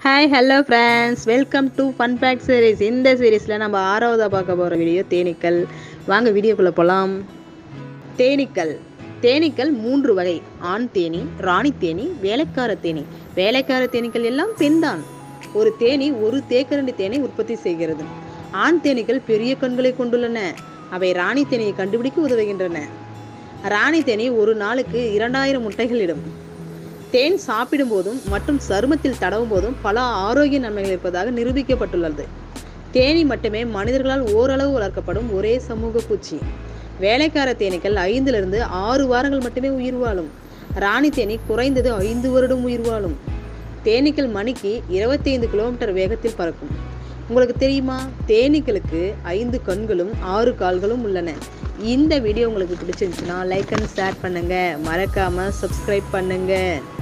hi hello friends welcome to fun fact series இந்த சீரீஸில் நம்ம ஆறாவதாக பார்க்க போகிற வீடியோ தேனீக்கள் வாங்க வீடியோக்குள்ளே போகலாம் தேனீக்கள் தேனீக்கள் மூன்று வகை ஆண் தேனி ராணி தேனி வேலைக்கார தேனி வேலைக்கார தேனீக்கள் எல்லாம் பெண்தான் ஒரு தேனி ஒரு தேக்கரண்டி தேனை உற்பத்தி செய்கிறது ஆண் தேனீக்கள் பெரிய கண்களை கொண்டுள்ளன அவை ராணி தேனியை கண்டுபிடிக்க உதவுகின்றன ராணி தேனி ஒரு நாளுக்கு இரண்டாயிரம் முட்டைகள் இடும் தேன் சாப்பிடும் போதும் மற்றும் சருமத்தில் தடவும் போதும் பல ஆரோக்கிய நன்மைகள் இருப்பதாக நிரூபிக்கப்பட்டுள்ளது தேனி மட்டுமே மனிதர்களால் ஓரளவு வளர்க்கப்படும் ஒரே சமூக பூச்சி வேலைக்கார தேனீக்கள் ஐந்திலிருந்து ஆறு வாரங்கள் மட்டுமே உயிர் வாழும் ராணி தேனி குறைந்தது ஐந்து வருடம் உயிர் வாழும் தேனீக்கள் மணிக்கு இருபத்தி ஐந்து கிலோமீட்டர் வேகத்தில் பறக்கும் உங்களுக்கு தெரியுமா தேனீக்களுக்கு ஐந்து கண்களும் ஆறு கால்களும் உள்ளன இந்த வீடியோ உங்களுக்கு பிடிச்சிருந்துச்சுன்னா லைக் அண்ட் ஷேர் பண்ணுங்க மறக்காம சப்ஸ்கிரைப் பண்ணுங்க